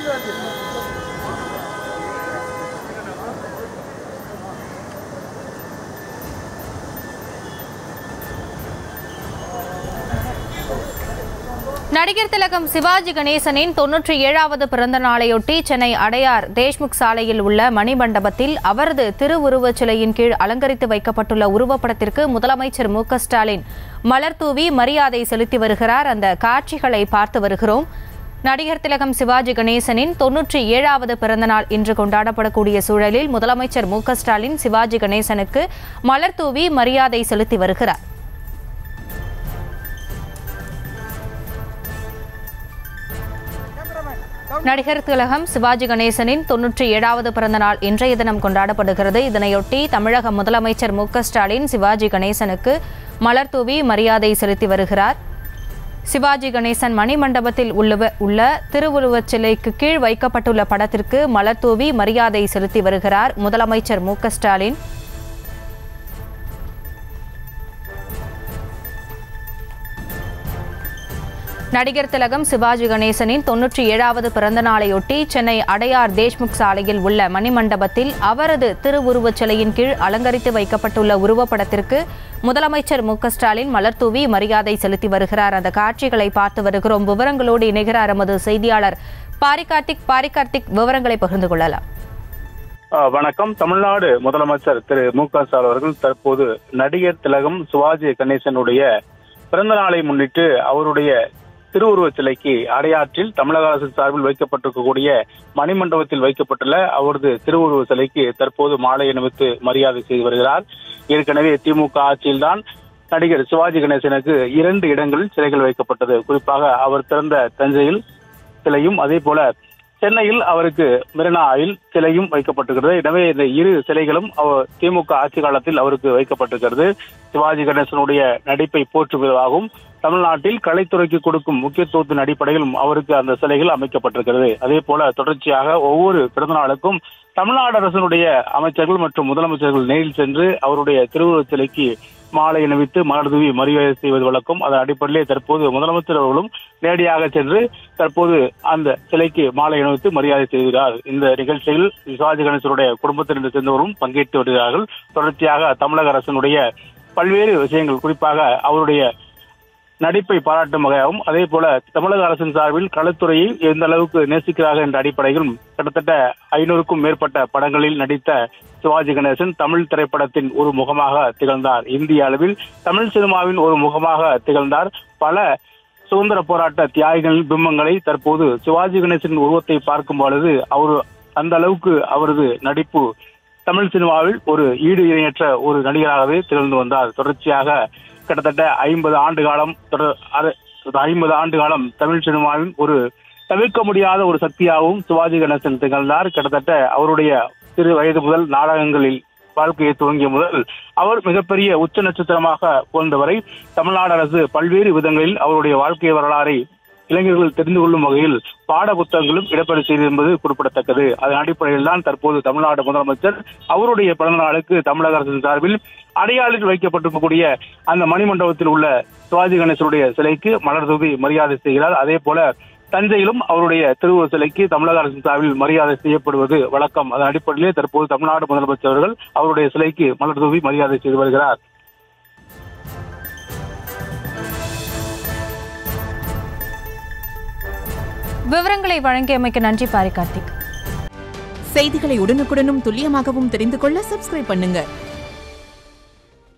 நடிகர் திலகம் சிவாஜி கணேசனின் தொன்னூற்றி ஏழாவது பிறந்த நாளையொட்டி சென்னை அடையார் தேஷ்முக் சாலையில் உள்ள மணிமண்டபத்தில் அவரது திருவுருவச் சிலையின் கீழ் அலங்கரித்து வைக்கப்பட்டுள்ள உருவப்படத்திற்கு முதலமைச்சர் மு க ஸ்டாலின் மலர் தூவி மரியாதை செலுத்தி வருகிறார் அந்த காட்சிகளை பார்த்து வருகிறோம் நடிகர் திலகம் சிவாஜி கணேசனின் தொன்னூற்றி ஏழாவது பிறந்தநாள் இன்று கொண்டாடப்படக்கூடிய சூழலில் முதலமைச்சர் மு க ஸ்டாலின் சிவாஜி கணேசனுக்கு மலர் தூவி மரியாதை செலுத்தி வருகிறார் நடிகர் திலகம் சிவாஜி கணேசனின் தொன்னூற்றி ஏழாவது பிறந்த நாள் இன்றைய தினம் கொண்டாடப்படுகிறது இதனையொட்டி தமிழக முதலமைச்சர் மு க ஸ்டாலின் சிவாஜி கணேசனுக்கு மலர் தூவி மரியாதை செலுத்தி வருகிறார் சிவாஜி கணேசன் மணிமண்டபத்தில் உள்ள உள்ள திருவுருவச் சிலைக்கு கீழ் வைக்கப்பட்டுள்ள படத்திற்கு மலர் தூவி மரியாதை செலுத்தி வருகிறார் முதலமைச்சர் மு க ஸ்டாலின் நடிகர் திலகம் சிவாஜி கணேசனின் தொன்னூற்றி ஏழாவது பிறந்த நாளையொட்டி சென்னை அடையார் தேஷ்முக் சாலையில் உள்ள மணிமண்டபத்தில் அவரது திருவுருவச் சிலையின் கீழ் அலங்கரித்து வைக்கப்பட்டுள்ள உருவப்படத்திற்கு முதலமைச்சர் மு க ஸ்டாலின் மலர்தூவி மரியாதை செலுத்தி வருகிறார் அந்த காட்சிகளை பார்த்து வருகிறோம் விவரங்களோடு இணைகிறார் எமது செய்தியாளர் பாரி கார்த்திக் பாரி கார்த்திக் விவரங்களை பகிர்ந்து கொள்ளலாம் ஆ, வணக்கம் தமிழ்நாடு முதலமைச்சர் திரு மு க ஸ்டாலின் அவர்கள் தற்போது நடிகர் திலகம் சிவாஜி கணேசனுடைய பிறந்த நாளை முன்னிட்டு அவருடைய திருவுருவச் சிலைக்கு அடையாற்றில் தமிழக அரசு சார்பில் வைக்கப்பட்டிருக்கக்கூடிய மணிமண்டபத்தில் வைக்கப்பட்டுள்ள அவரது திருவுருவ சிலைக்கு தற்போது மாலை அணிவித்து மரியாதை செய்து வருகிறார் ஏற்கனவே திமுக ஆட்சியில்தான் நடிகர் சிவாஜி கணேசனுக்கு இரண்டு இடங்களில் சிலைகள் வைக்கப்பட்டது குறிப்பாக அவர் பிறந்த தஞ்சையில் சிலையும் அதே போல சென்னையில் அவருக்கு மெரினாவில் சிலையும் வைக்கப்பட்டிருக்கிறது எனவே இந்த இரு சிலைகளும் அவர் திமுக ஆட்சி காலத்தில் அவருக்கு வைக்கப்பட்டிருக்கிறது சிவாஜி கணேசனுடைய நடிப்பை போற்றுவதாகவும் தமிழ்நாட்டில் கலைத்துறைக்கு கொடுக்கும் முக்கியத்துவத்தின் அடிப்படையிலும் அவருக்கு அந்த சிலைகள் அமைக்கப்பட்டிருக்கிறது அதே போல தொடர்ச்சியாக ஒவ்வொரு பிறந்தநாளுக்கும் தமிழ்நாடு அரசினுடைய அமைச்சர்கள் மற்றும் முதலமைச்சர்கள் நேரில் சென்று அவருடைய திருவுருவச் சிலைக்கு மாலை அணிவித்து மலர்தூவி மரியாதை செய்வது வழக்கம் அதன் அடிப்படையிலே தற்போது முதலமைச்சர் அவர்களும் நேரடியாக சென்று தற்போது அந்த சிலைக்கு மாலை அணிவித்து மரியாதை செய்கிறார் இந்த நிகழ்ச்சியில் சிவாஜி கணேசனுடைய குடும்பத்தினர் சேர்ந்தவரும் பங்கேற்று வருகிறார்கள் தொடர்ச்சியாக தமிழக அரசினுடைய பல்வேறு விஷயங்கள் குறிப்பாக அவருடைய நடிப்பை பாராட்டும் வகையாகவும் அதே போல தமிழக அரசின் சார்பில் களத்துறையை எந்த அளவுக்கு நேசிக்கிறார்கள் என்ற அடிப்படையிலும் கிட்டத்தட்ட ஐநூறுக்கும் மேற்பட்ட படங்களில் நடித்த சிவாஜி கணேசன் தமிழ் திரைப்படத்தின் ஒரு முகமாக திகழ்ந்தார் இந்திய அளவில் தமிழ் சினிமாவின் ஒரு முகமாக திகழ்ந்தார் பல சுதந்திர போராட்ட தியாகிகளின் பிம்பங்களை தற்போது சிவாஜி கணேசனின் உருவத்தை பார்க்கும் பொழுது அவர் அந்த அளவுக்கு அவரது நடிப்பு தமிழ் சினிமாவில் ஒரு ஈடு இணையற்ற ஒரு நடிகராகவே திகழ்ந்து வந்தார் தொடர்ச்சியாக கிட்டத்தட்ட ஐம்பது ஆண்டு காலம் தொடர் அர- ஐம்பது ஆண்டு காலம் தமிழ் சினிமாவின் ஒரு தவிர்க்க முடியாத ஒரு சக்தியாகவும் சிவாஜி கணேசன் திகழ்ந்தார் கிட்டத்தட்ட அவருடைய சிறு வயது முதல் நாடகங்களில் வாழ்க்கையை துவங்கிய முதல் அவர் மிகப்பெரிய உச்ச நட்சத்திரமாக போன்றவரை தமிழ்நாடு அரசு பல்வேறு விதங்களில் அவருடைய வாழ்க்கை வரலாறை இளைஞர்கள் தெரிந்து கொள்ளும் வகையில் பாட புத்தகங்களும் இடம்பெற செய்திருப்பது குறிப்பிடத்தக்கது அதன் அடிப்படையில் தான் தற்போது தமிழ்நாடு முதலமைச்சர் அவருடைய பிறந்த நாளுக்கு தமிழக அரசின் சார்பில் அடையாளில் வைக்கப்பட்டிருக்கக்கூடிய அந்த மணிமண்டபத்தில் உள்ள சிவாஜி கணேசனுடைய சிலைக்கு மலர் தூவி மரியாதை செய்கிறார் அதே போல தஞ்சையிலும் அவருடைய திருவுருவ சிலைக்கு தமிழக அரசின் சார்பில் மரியாதை செய்யப்படுவது வழக்கம் அதன் அடிப்படையிலே தற்போது தமிழ்நாடு முதலமைச்சர் அவர்கள் அவருடைய சிலைக்கு மலர் தூவி மரியாதை செய்து வருகிறார் விவரங்களை வழங்கியமைக்கு நன்றி பாரி கார்த்திக் செய்திகளை உடனுக்குடனும் துல்லியமாகவும் தெரிந்து கொள்ள சப்ஸ்கிரைப் பண்ணுங்க